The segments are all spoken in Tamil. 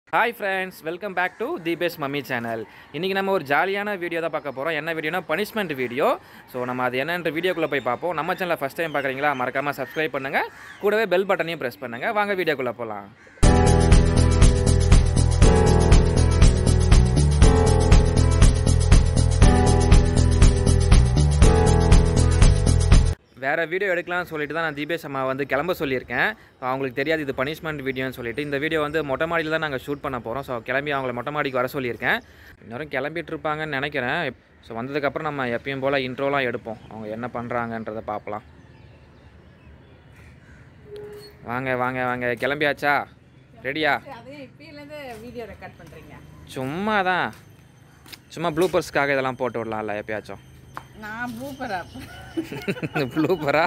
Hi friends welcome back to the best mummy channel இன்றைக்கி நம்ம ஒரு ஜாலியான வீடியோ தான் பார்க்க போகிறோம் என்ன வீடியோனா பனிஷ்மெண்ட் வீடியோ ஸோ நம்ம அது என்னன்ற வீடியோக்குள்ளே போய் பார்ப்போம் நம்ம சேனலில் ஃபஸ்ட் டைம் பார்க்குறீங்களா மறக்காமல் சப்ஸ்கிரைப் பண்ணுங்கள் கூடவே பெல் பட்டனையும் ப்ரெஸ் பண்ணுங்கள் வாங்க வீடியோக்குள்ளே போகலாம் வேறு வீடியோ எடுக்கலாம்னு சொல்லிட்டு தான் நான் தீபேஷ் அம்மா வந்து கிளம்ப சொல்லியிருக்கேன் ஸோ அவங்களுக்கு தெரியாது இது பனிஷ்மெண்ட் வீடியோன்னு சொல்லிட்டு இந்த வீடியோ வந்து மொட்டை மாடியில் தான் நாங்கள் ஷூட் பண்ண போகிறோம் ஸோ கிளம்பி அவங்கள மொட்டை மாடிக்கு வர சொல்லியிருக்கேன் இன்னும் கிளம்பிட்டு இருப்பாங்கன்னு நினைக்கிறேன் ஸோ வந்ததுக்கப்புறம் நம்ம எப்பயும் போல் இன்ட்ரோலாம் எடுப்போம் அவங்க என்ன பண்ணுறாங்கன்றதை பார்க்கலாம் வாங்க வாங்க வாங்க கிளம்பியாச்சா ரெடியா அதே இப்பயிலேருந்து வீடியோ ரெக்கார்ட் பண்ணுறீங்க சும்மா தான் சும்மா ப்ளூப்பர்ஸ்க்காக இதெல்லாம் போட்டு விடலாம்ல எப்பயாச்சும் நான் பூப்பரா ப்ளூப்பரா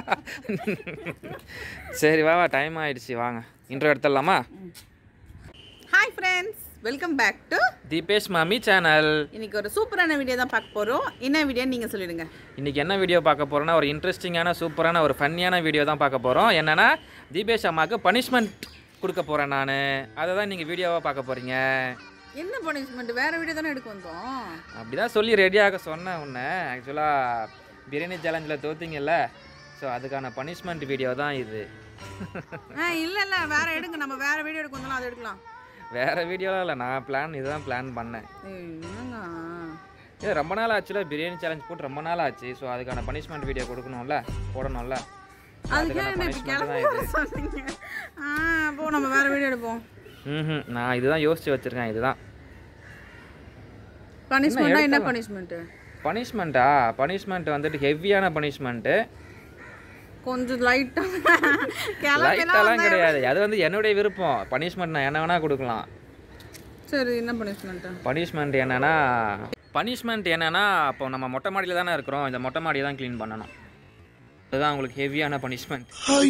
சரி வா வா டைம் ஆயிடுச்சு வாங்க இன்ட்ரோ எடுத்துடலாமா hi friends welcome back to Deepesh Mami channel இன்னைக்கு ஒரு சூப்பரான வீடியோ தான் பார்க்க போகிறோம் என்ன வீடியோ நீங்கள் சொல்லிடுங்க இன்றைக்கி என்ன வீடியோ பார்க்க போகிறோன்னா ஒரு இன்ட்ரெஸ்டிங்கான சூப்பரான ஒரு ஃபன்னியான வீடியோ தான் பார்க்க போகிறோம் என்னென்னா தீபேஷ் அம்மாவுக்கு பனிஷ்மெண்ட் கொடுக்க போகிறேன் நான் அதை தான் நீங்கள் வீடியோவாக பார்க்க போகிறீங்க என்ன பனிஷ்மெண்ட் வேற வீடியோ தானே எடுக்க வந்தோம் அப்படி தான் சொல்லி ரெடியாக சொன்னேன் உன்னை ஆக்சுவலாக பிரியாணி சேலஞ்சில் தோத்தீங்கல்ல ஸோ அதுக்கான பனிஷ்மெண்ட் வீடியோ தான் இது ஆ இல்லை இல்லை வேற எடுங்க நம்ம வேற வீடியோ எடுக்க வந்தாலும் அதை எடுக்கலாம் வேறு வீடியோலாம் இல்லை நான் பிளான் இதுதான் பிளான் பண்ணேன் ஏய், என்னங்க இது ரொம்ப நாள் ஆச்சுல பிரியாணி சேலஞ்ச் போட்டு ரொம்ப நாள் ஆச்சு ஸோ அதுக்கான பனிஷ்மெண்ட் வீடியோ கொடுக்கணும்ல போடணும்ல அதுக்கு அதுக்கான என்ன இப்படி punishment தான் கிளம்ப இது. சொன்னீங்க ஆ அப்போ நம்ம வேற வீடியோ எடுப்போம் ம் நான் இதுதான் யோசிச்சு வச்சிருக்கேன் இதுதான் பனிஷ்மெண்ட்டா என்ன பனிஷ்மெண்ட்டு பனிஷ்மெண்ட்டா பனிஷ்மெண்ட் வந்துட்டு ஹெவியான பனிஷ்மெண்ட்டு கொஞ்சம் லைட்டாக கிளம்பினா லைட்டெல்லாம் கிடையாது அது வந்து என்னுடைய விருப்பம் பனிஷ்மெண்ட் நான் என்ன வேணால் கொடுக்கலாம் சரி என்ன பனிஷ்மெண்ட்டு பனிஷ்மெண்ட் என்னன்னா பனிஷ்மெண்ட் என்னன்னா அப்போ நம்ம மொட்டை மாடியில் தானே இருக்கிறோம் இந்த மொட்டை மாடியை தான் க்ளீன் பண்ணணும் அதுதான் உங்களுக்கு ஹெவியான பனிஷ்மெண்ட்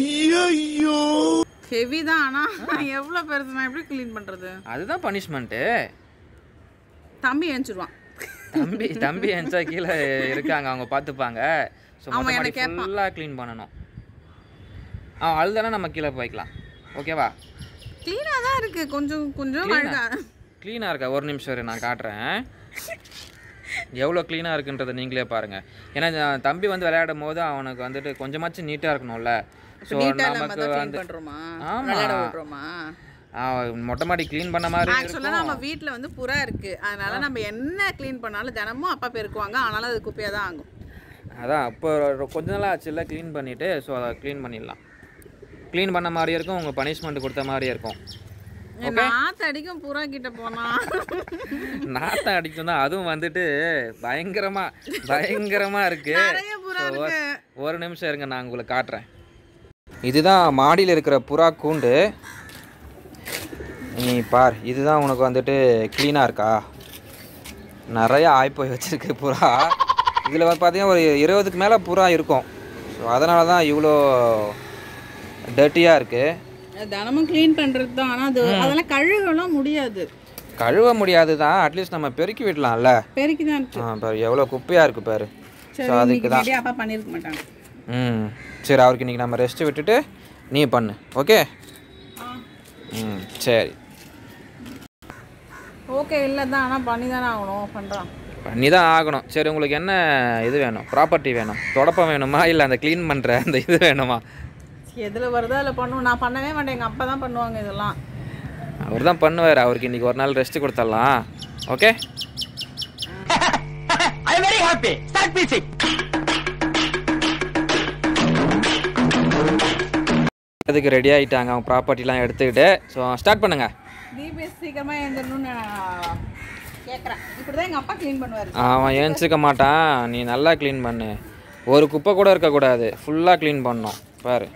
ஹெவி தான் ஆனால் எவ்வளோ பெருசு நான் எப்படி க்ளீன் பண்ணுறது அதுதான் பனிஷ்மெண்ட்டு தம்பி எழுந்துருவான் தம்பி தம்பி என்ச்சா கீழே இருக்காங்க அவங்க பார்த்துப்பாங்க ஸோ அவன் மொட்டை மாடி என்னை கேட்பான். ஃபுல்லாக க்ளீன் பண்ணணும் அவன் அழுதானா நம்ம கீழே போய்க்கலாம் ஓகேவா க்ளீனாக தான் இருக்குது கொஞ்சம் கொஞ்சம் அழுகா க்ளீனாக இருக்கா ஒரு நிமிஷம் இரு நான் காட்டுறேன் எவ்வளோ க்ளீனாக இருக்குன்றதை நீங்களே பாருங்கள் ஏன்னா நான் தம்பி வந்து விளையாடும் போது அவனுக்கு வந்துட்டு கொஞ்சமாச்சும் நீட்டாக இருக்கணும்ல ஸோ நீட்டாக நம்ம நமக்கு தான் க்ளீன் வந்து பண்ணுறோமா ஆமா. விளையாட விட்றோமா அவன் மொட்டை மாடி க்ளீன் பண்ண மாதிரி ஆக்சுவலாக நம்ம வீட்டில் வந்து புறா இருக்குது அதனால நம்ம என்ன க்ளீன் பண்ணாலும் தினமும் அப்பா பெருக்குவாங்க ஆனாலும் அது குப்பையாக தான் ஆகும் அதான் இப்போ ஒரு கொஞ்ச நாள் ஆச்சுல்ல க்ளீன் பண்ணிவிட்டு ஸோ அதை க்ளீன் பண்ணிடலாம் க்ளீன் பண்ண மாதிரியும் இருக்கும் உங்கள் பனிஷ்மெண்ட் கொடுத்த மாதிரியும் இருக்கும் நாத்து அடிக்கும் புறா கிட்ட போனா நாத்தம் அடிக்கும் தான் அதுவும் வந்துட்டு பயங்கரமா பயங்கரமா இருக்கு நிறைய புறா So, ஒரு- இருக்கு ஒரு நிமிஷம் இருங்க நான் உங்களுக்கு காட்டுறேன் இதுதான் மாடியில் இருக்கிற புறா கூண்டு நீ பார் இதுதான் உனக்கு வந்துட்டு க்ளீனாக இருக்கா நிறைய ஆய்ப்போய் வச்சிருக்கு புறா இதில் வந்து பார்த்தீங்கன்னா ஒரு இருபதுக்கு மேலே புறா இருக்கும் ஸோ அதனால தான் இவ்வளோ டர்ட்டியாக இருக்குது தினமும் க்ளீன் பண்ணுறது தான் ஆனால் அது அதெல்லாம் கழுகலாம் முடியாது கழுவ முடியாது தான் அட்லீஸ்ட் நம்ம பெருக்கி விடலாம்ல பெருக்கி தான் இருக்கு ஆ பாரு எவ்வளோ குப்பையாக இருக்குது பாரு சரி ஸோ அதுக்கு இன்னைக்கு வீடியோ அப்பா பண்ணியிருக்க மாட்டாங்க ம் சரி அவருக்கு இன்றைக்கி நம்ம ரெஸ்ட் விட்டுட்டு நீ பண்ணு ஓகே ம் சரி ஓகே இல்லை தான் ஆனால் பண்ணி தானே ஆகணும் பண்ணுறான் பண்ணி தான் ஆகணும் சரி உங்களுக்கு என்ன இது வேணும் ப்ராப்பர்ட்டி வேணும் தொடப்பம் வேணுமா இல்லை அந்த க்ளீன் பண்ணுற அந்த இது வேணுமா எதில் வருதோ அதில் பண்ணுவோம் நான் பண்ணவே மாட்டேன் எங்கள் அப்பா தான் பண்ணுவாங்க இதெல்லாம் அவர் தான் பண்ணுவார் அவருக்கு இன்றைக்கி ஒரு நாள் ரெஸ்ட் கொடுத்துடலாம் okay I am very happy. Start music. அதுக்கு ரெடி ஆகிட்டாங்க அவங்க ப்ராப்பர்ட்டிலாம் எடுத்துக்கிட்டு ஸோ ஸ்டார்ட் பண்ணுங்கள் தீபேஷ் சீக்கிரமாக எழுந்திரணும்னு நான் கேட்குறேன் இப்படி தான் எங்கள் அப்பா க்ளீன் பண்ணுவார் அவன் ஏஞ்சிக்க மாட்டான் நீ நல்லா க்ளீன் பண்ணு ஒரு குப்பை கூட இருக்கக்கூடாது ஃபுல்லாக க்ளீன் பண்ணணும் பாரு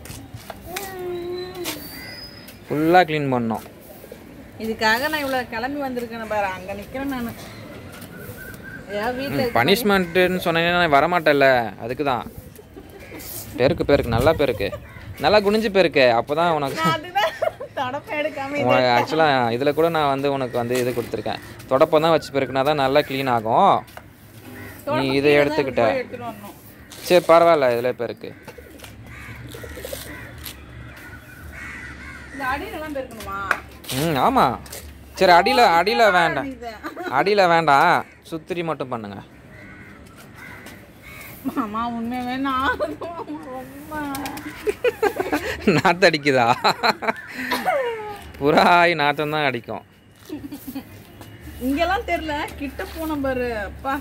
ஃபுல்லாக க்ளீன் பண்ணணும் இதுக்காக நான் இவ்வளோ கிளம்பி வந்திருக்கேன் பாரு அங்கே நிற்கிறேன் நான் ஏன் வீட்டில் பனிஷ்மெண்ட்டுன்னு சொன்னீங்கன்னா நான் வரமாட்டேன்ல அதுக்கு தான் பெருக்கு பெருக்கு நல்லா பெருக்கு நல்லா குனிஞ்சு பெருக்கு அப்போ தான் உனக்கு அதுதான் தொடப்பம் எடுக்காம உனக்கு ஆக்சுவலாக இதில் கூட நான் வந்து உனக்கு வந்து இது கொடுத்துருக்கேன் தொடப்பம் தான் வச்சு பெருக்குனா தான் நல்லா க்ளீன் ஆகும் நீ இதை எடுத்துக்கிட்ட எடுத்துட்டு வரணும் சரி பரவாயில்ல இதில் பெருக்கு இந்த அடியெல்லாம் பெருக்கணுமா ம் ஆமாம் சரி அடியில் அடியில் வேண்டாம் இது. அடியில் வேண்டாம் சுத்திரி மட்டும் பண்ணுங்க மாமா உண்மையாவே நான் ரொம்ப நாத்தடிக்குதா புறாய் நாத்தம் தான் அடிக்கும் இங்கெல்லாம் தெரியல கிட்ட போன பாரு அப்பா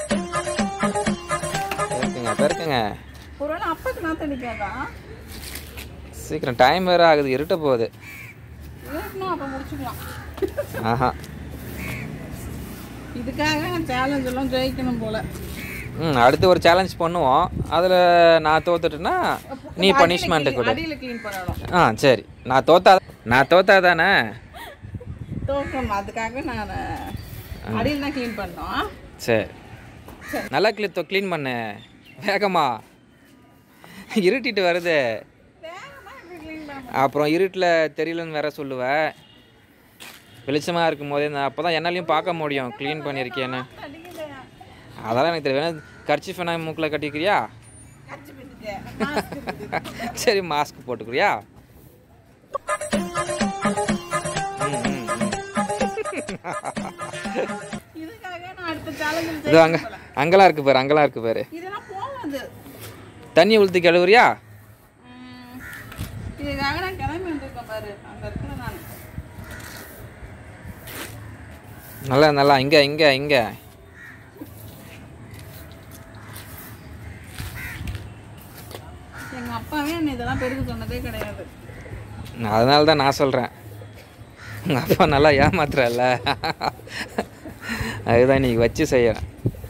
பெருக்குங்க பெருக்குங்க ஒருவேளை அப்பாக்கு நான் தடிக்காதா சீக்கிரம் டைம் வேறு ஆகுது இருட்ட போகுது இருக்கணும் அப்போ முடிச்சுக்கலாம் ஆஹா இதுக்காக சேலஞ்ச் எல்லாம் ஜெயிக்கணும் போல ம் அடுத்து ஒரு சேலஞ்ச் பண்ணுவோம் அதில் நான் தோத்துட்டேன்னா நீ பனிஷ்மெண்ட்டு கொடு அடியில க்ளீன் பண்ணணும் ஆ சரி நான் தோத்தா நான் தோத்தா தானே தோக்கணும் அதுக்காக நான் அடியில் தான் க்ளீன் பண்ணோம் சரி நல்லா கிளி க்ளீன் பண்ணு வேகமா இருட்டிட்டு வருது வேகமா எப்படி க்ளீன் பண்ண அப்புறம் இருட்டில் தெரியலன்னு வேற சொல்லுவேன் வெளிச்சமாக இருக்கும் போதே நான் அப்போ தான் என்னாலையும் பார்க்க முடியும் க்ளீன் பண்ணியிருக்கேன்னு அடிக்கலையா அதெல்லாம் எனக்கு தெரியும் வேணா கர்ச்சி ஃபேனா மூக்கில் கட்டிக்கிறியா கச்சி பிடிச்சிட்டேன் mask இருக்குது. சரி மாஸ்க் போட்டுக்கிறியா ம், ம், ம். இதுக்காக நான் அடுத்த சேலஞ்சில் இதோ அங்கே அங்கெல்லாம் இருக்கு பாரு அங்கெல்லாம் இருக்கு பாரு இதெல்லாம் போகாது தண்ணி ஊற்றி கழுவுறியா ம், இதுக்காக நான் கிளம்பி வந்திருக்கேன் பாரு அங்க இருக்கிற நான் நல்லா நல்லா இங்கே இங்கே இங்கே எங்க அப்பாவே என்ன இதெல்லாம் பெருக்க சொன்னதே கிடையாது அதனால தான் நான் சொல்கிறேன் உங்கள் அப்பா நல்லா ஏமாத்துறல்ல அதுதான் நீ வச்சு செய்யறேன்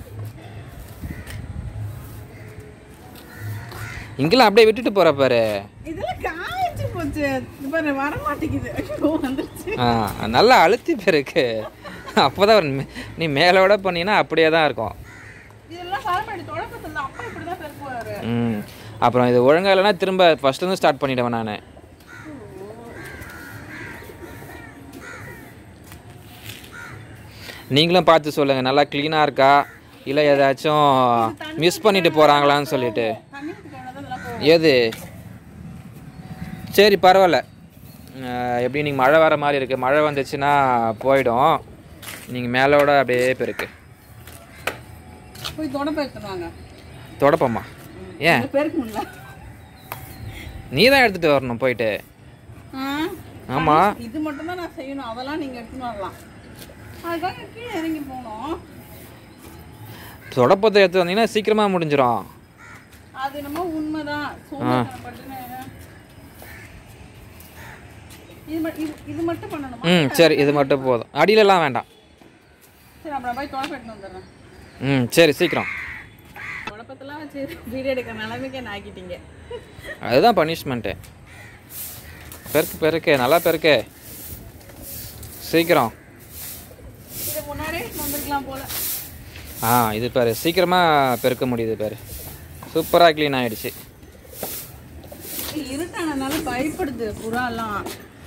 இங்கெல்லாம் அப்படியே விட்டுட்டு போகிற பாரு இதெல்லாம் காய்ச்சி போச்சு இது பாரு வர மாட்டேங்குது ஐயோ வந்துருச்சு ஆ நல்லா அழுத்தி பெருக்கு அப்போ தான் நீ மேலோட பண்ணினா அப்படியே தான் இருக்கும் இதெல்லாம் வரமாடி தொடக்கத்துல அப்பா இப்படிதான் பெருக்குவாரு ம் அப்புறம் இது ஒழுங்கா இல்லைன்னா திரும்ப ஃபஸ்ட்லேருந்து ஸ்டார்ட் பண்ணிவிடுவேன் நான் நீங்களும் பார்த்து சொல்லுங்கள் நல்லா க்ளீனாக இருக்கா இல்லை ஏதாச்சும் மிஸ் பண்ணிட்டு போகிறாங்களான்னு சொல்லிட்டு தண்ணி ஊற்றிக்கணும் இதெல்லாம் போகும் ஏது சரி பரவாயில்ல அஹ் எப்படி நீங்கள் மழை வர மாதிரி இருக்குது மழை வந்துச்சுன்னா போயிடும் நீங்கள் மேலோட அப்படியே பெருக்கு போய் தொட பெருத்துனாங்க தொடப்பம்மா ஏன் பெருக்க முடியல நீ தான் எடுத்துகிட்டு வரணும் போயிட்டு ஆ? ஆமாம் இது மட்டும் தான் நான் செய்யணும் அதெல்லாம் நீங்க எடுத்துன்னு வரலாம் அதுக்காக கீழே இறங்கி போனோம் தொடப்பத்தை எடுத்து வந்தீங்கன்னா சீக்கிரமாக முடிஞ்சிடும் அது என்னமோ உண்மைதான் சோம்பேறித்தனப்பட்டுன்னு. இது ம- இது- இது மட்டும் பண்ணணுமா ம் சரி இது மட்டும் போதும் அடியிலலாம் வேண்டாம் சரி அப்புறம் போய் தொலை பெட்டு வந்துடுறேன் ம் சரி சீக்கிரம் குழப்பத்தெல்லாம் வச்சு வீடியோ எடுக்கிற நிலைமைக்கு என்ன ஆக்கிட்டீங்க அதுதான் பனிஷ்மெண்ட்டு பெருக்கு பெருக்கு நல்லா பெருக்கு சீக்கிரம் இது முன்னாடியே வந்திருக்கலாம் போல ஆ இது பாரு சீக்கிரமாக பெருக்க முடியுது பாரு சூப்பராக க்ளீன் ஆகிடுச்சு இருட்டானதுனால பயப்படுது புறாலாம்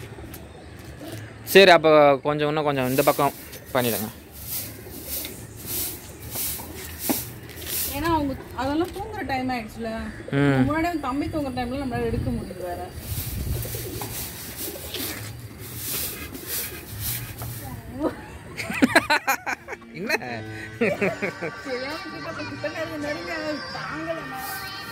சரி அப்போ கொஞ்சம் இன்னும் கொஞ்சம் இந்த பக்கம் பண்ணிடுங்க ஏன்னா அவங்க அதெல்லாம் தூங்குற டைம் ஆயிடுச்சுல ம் முன்னாடி அவங்க தம்பி தூங்குற டைம்ல நம்மளால எடுக்க முடியுது வேற என்ன தெரியாம கிட்ட போய் கிட்ட நெருங்க நெருங்க தாங்கலண்ணா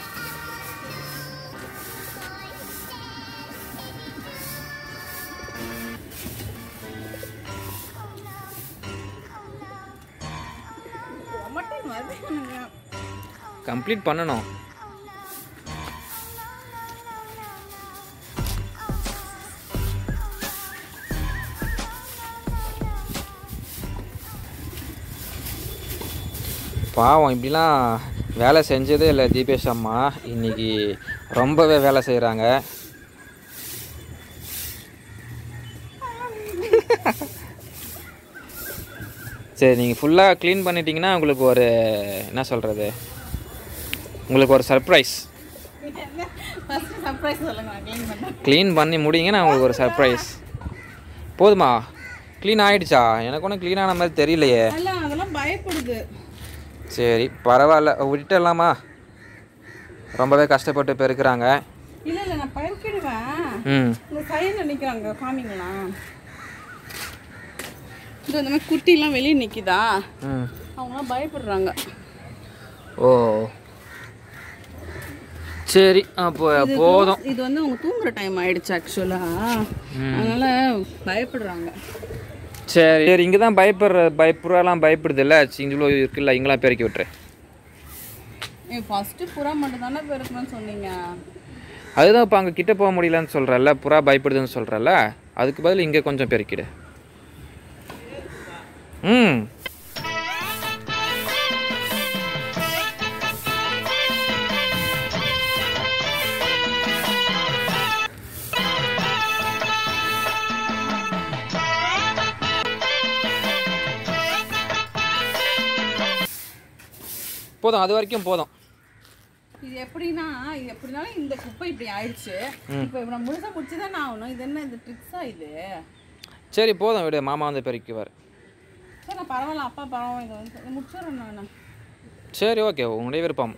கொமட்டின்னு வருது எனக்கு. கம்ப்ளீட் பண்ணணும் பாவம் இப்படிலாம் வேலை செஞ்சதே இல்லை தீபேஷ் அம்மா இன்னைக்கு ரொம்பவே வேலை செய்கிறாங்க சரி நீங்கள் ஃபுல்லாக க்ளீன் பண்ணிட்டீங்கன்னா உங்களுக்கு ஒரு என்ன சொல்கிறது உங்களுக்கு ஒரு சர்ப்ரைஸ் என்ன ஃபர்ஸ்ட் சர்ப்ரைஸ் சொல்லுங்க நான் க்ளீன் பண்ணேன் க்ளீன் பண்ணி முடிங்கன்னா உங்களுக்கு ஒரு சர்ப்ரைஸ் போதுமா க்ளீன் ஆயிடுச்சா எனக்கு ஒன்றும் க்ளீன் ஆன மாதிரி தெரியலையே அல்ல அதெல்லாம் பயப்படுது சரி பரவாயில்ல விட்டுடலாமா ரொம்பவே கஷ்டப்பட்டு பெருக்கிறாங்க இல்ல இல்ல நான் பயிர்க்கிடுவேன் ம் இந்த சைடில் நிற்கிறாங்க காமிங்களா இது இந்த மாதிரி குட்டிலாம் வெளியே நிற்கிதா ம் அவங்களாம் பயப்படுறாங்க ஓ சரி அப்போ போதும் இது வந்து அவங்க தூங்குற டைம் ஆயிடுச்சு ஆக்சுவலாக அதனால பயப்படுறாங்க சரி சரி இங்கே தான் பயப்படுற பயப்புறாலாம் பயப்படுது இல்லை இவ்வளோ இருக்குல்ல இங்கெல்லாம் பெருக்கி விட்டுரு ஏ ஃபஸ்ட்டு புறா மட்டும் தானே பெருக்கணும்னு சொன்னீங்க அதுதான் இப்போ அங்கே கிட்ட போக முடியலன்னு சொல்கிறல்ல புறா பயப்படுதுன்னு சொல்கிறல்ல அதுக்கு பதில் இங்கே கொஞ்சம் பெருக்கிடு ம் போதும் அது வரைக்கும் போதும் இது எப்படின்னா இது எப்படினாலும் இந்த குப்பை இப்படி ஆயிடுச்சு இப்போ நான் முழுசாக முடிச்சு தான் ஆகணும் இது என்ன இந்த ட்ரிக்ஸா இது சரி போதும் விடு மாமா வந்து பெருக்குவார் சரி நான் பரவாயில்ல அப்பா பரவாயில்ல இதை வந்து இதை முடிச்சிடுறேன் நான் சரி ஓகே உங்களுடைய விருப்பம்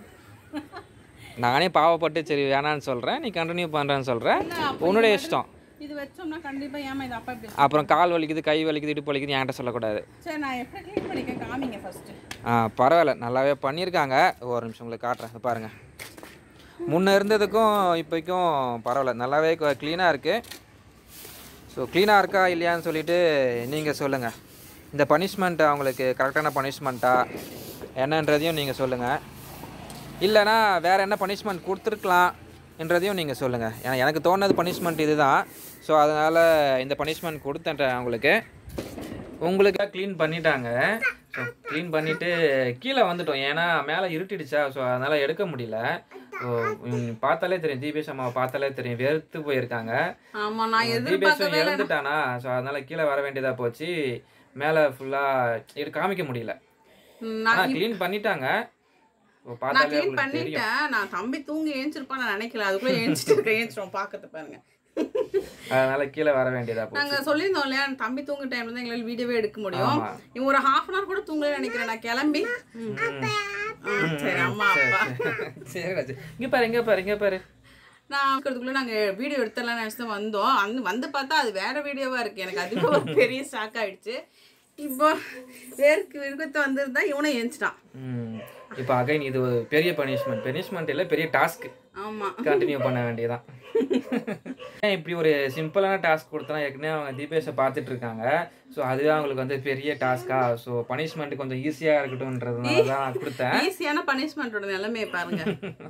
நானே பாவப்பட்டு சரி வேணான்னு சொல்கிறேன் நீ கண்டினியூ பண்ணுறேன்னு சொல்கிறேன் உன்னுடைய இஷ்டம் இது வச்சோம்னா கண்டிப்பாக ஏமா இது அப்பா இப்படி அப்புறம் கால் வலிக்குது கை வலிக்குது இடுப்பு வலிக்குது என்கிட்ட சொல்லக்கூடாது சரி நான் எப்படி க்ளீன் பண்ணிக்க காமிங்க ஃபஸ்ட்டு ஆ பரவாயில்ல நல்லாவே பண்ணியிருக்காங்க ஒரு நிமிஷம் உங்களுக்கு காட்டுறேன் இதை பாருங்கள் முன்ன இருந்ததுக்கும் இப்போக்கும் பரவாயில்ல நல்லாவே க்ளீனாக இருக்குது ஸோ க்ளீனாக இருக்கா இல்லையான்னு சொல்லிட்டு நீங்கள் சொல்லுங்கள் இந்த பனிஷ்மெண்ட் அவங்களுக்கு கரெக்டான பனிஷ்மெண்ட்டா என்னன்றதையும் நீங்கள் சொல்லுங்கள் இல்லைனா வேறு என்ன பனிஷ்மெண்ட் கொடுத்துருக்கலாம் என்றதையும் நீங்கள் சொல்லுங்கள் ஏன்னா எனக்கு தோணுது பனிஷ்மெண்ட் இதுதான் ஸோ அதனால் இந்த பனிஷ்மெண்ட் கொடுத்தேன் அவங்களுக்கு உங்களுக்கு க்ளீன் பண்ணிட்டாங்க ஸோ க்ளீன் பண்ணிவிட்டு கீழே வந்துட்டோம் ஏன்னா மேலே இருட்டிடுச்சா ஸோ அதனால் எடுக்க முடியல ஸோ பார்த்தாலே தெரியும் தீபேஷ் அம்மாவை பார்த்தாலே தெரியும் வெறுத்து போயிருக்காங்க ஆமாம் நான் தீபேஷும் எதிர்பார்க்கவே இல்லை இறந்துட்டானா ஸோ அதனால் கீழே வர வேண்டியதாக போச்சு மேலே ஃபுல்லாக இது காமிக்க முடியல ம், நான் ஆனால் க்ளீன் பண்ணிட்டாங்க ஸோ நான் பார்த்தாலே க்ளீன் உங்களுக்கு தெரியும் பண்ணிட்டேன் நான் தம்பி தூங்கி ஏஞ்சிருப்பான் நான் நினைக்கல அதுக்குள்ளே ஏஞ்சிட்டு இருக்கேன் ஏஞ்சிரும் பார்க்கறது பாருங்க அதனால கீழே வர வேண்டியதாக போச்சு நாங்க சொல்லியிருந்தோம் இல்லையா தம்பி தூங்குற டைம்ல தான் எங்களால் வீடியோவே எடுக்க முடியும் ஆமா. இவன் ஒரு ஹாஃப் அன் ஹவர் கூட தூங்கல நினைக்கிறேன் நான் கிளம்பி ம். ஆ, சரி அம்மா அப்பா சரி ராஜு இங்கே பாரு இங்கே பாரு இங்கே பாரு நான் இருக்கிறதுக்குள்ள நாங்க வீடியோ எடுத்துடலாம் நினைச்சு தான் வந்தோம் அந்த வந்து பார்த்தா அது வேற வீடியோவா இருக்கு எனக்கு அதுவே ஒரு பெரிய ஷாக் ஆயிடுச்சு இப்போ வேருக்கு விருப்பத்தை வந்திருந்தா இவனை ஏஞ்சிட்டான் ம் இப்போ அகைன் இது ஒரு பெரிய பனிஷ்மெண்ட் பனிஷ்மெண்ட் இல்லை பெரிய டாஸ்க் ஆமா கண்டினியூ பண்ண வேண்டியதான் ஏன் இப்படி ஒரு சிம்பிளான டாஸ்க் கொடுத்தனா ஏற்கனவே அவங்க தீபேஷை பார்த்துட்டு இருக்காங்க ஸோ அதுவே அவங்களுக்கு வந்து பெரிய டாஸ்கா ஸோ பனிஷ்மெண்ட் கொஞ்சம் ஈஸியாக இருக்கட்டும்ன்றதுனால தான் கொடுத்தேன் ஈஸியான பனிஷ்மெண்ட்டோட நிலைமையை பாருங்க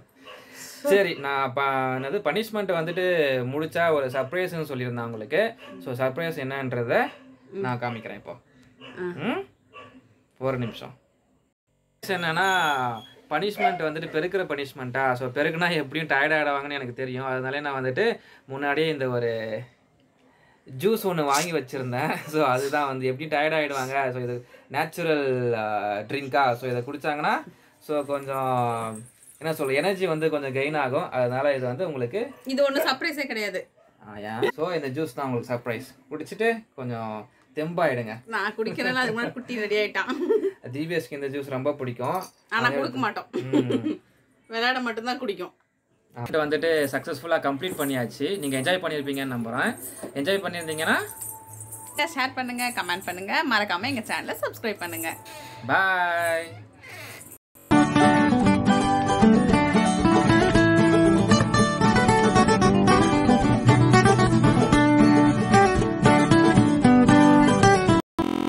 சரி நான் ப என்னது பனிஷ்மெண்ட் வந்துட்டு முடிச்சா ஒரு சர்ப்ரைஸ்னு சொல்லியிருந்தேன் உங்களுக்கு ஸோ சர்ப்ரைஸ் என்னன்றத நான் காமிக்கிறேன் இப்போ ம்? ஒரு நிமிஷம் என்னன்னா பனிஷ்மெண்ட் வந்துட்டு பெருக்கிற பனிஷ்மெண்ட்டா ஸோ பெருக்குனா எப்படியும் டயர்ட் ஆகிடுவாங்கன்னு எனக்கு தெரியும் அதனால நான் வந்துட்டு முன்னாடியே இந்த ஒரு ஜூஸ் ஒன்று வாங்கி வச்சுருந்தேன் ஸோ அதுதான் வந்து எப்படி டயர்ட் ஆகிடுவாங்க ஸோ இது நேச்சுரல் ட்ரிங்க்கா ஸோ இதை குடிச்சாங்கன்னா ஸோ கொஞ்சம் என்ன சொல்ல எனர்ஜி வந்து கொஞ்சம் கெயின் ஆகும் அதனால இது வந்து உங்களுக்கு இது ஒன்றும் சர்ப்ரைஸே கிடையாது ஸோ இந்த ஜூஸ் தான் உங்களுக்கு சர்ப்ரைஸ் குடிச்சிட்டு கொஞ்சம் தெம்பாயிடுங்க நான் குடிக்கிறேன் அதுக்கு முன்னாடி குட்டி ரெடி ஆயிட்டான் தீபேஷ்க்கு இந்த ஜூஸ் ரொம்ப பிடிக்கும் ஆனா கொடுக்க மாட்டோம் ம். விளையாட மட்டும்தான் குடிக்கும் இது வந்துட்டு சக்ஸஸ்ஃபுல்லாக கம்ப்ளீட் பண்ணியாச்சு நீங்கள் என்ஜாய் பண்ணியிருப்பீங்கன்னு நம்புகிறேன் என்ஜாய் பண்ணியிருந்தீங்கன்னா ஷேர் பண்ணுங்க கமெண்ட் பண்ணுங்க மறக்காம எங்க சேனலை சப்ஸ்கிரைப் பண்ணுங்க பாய்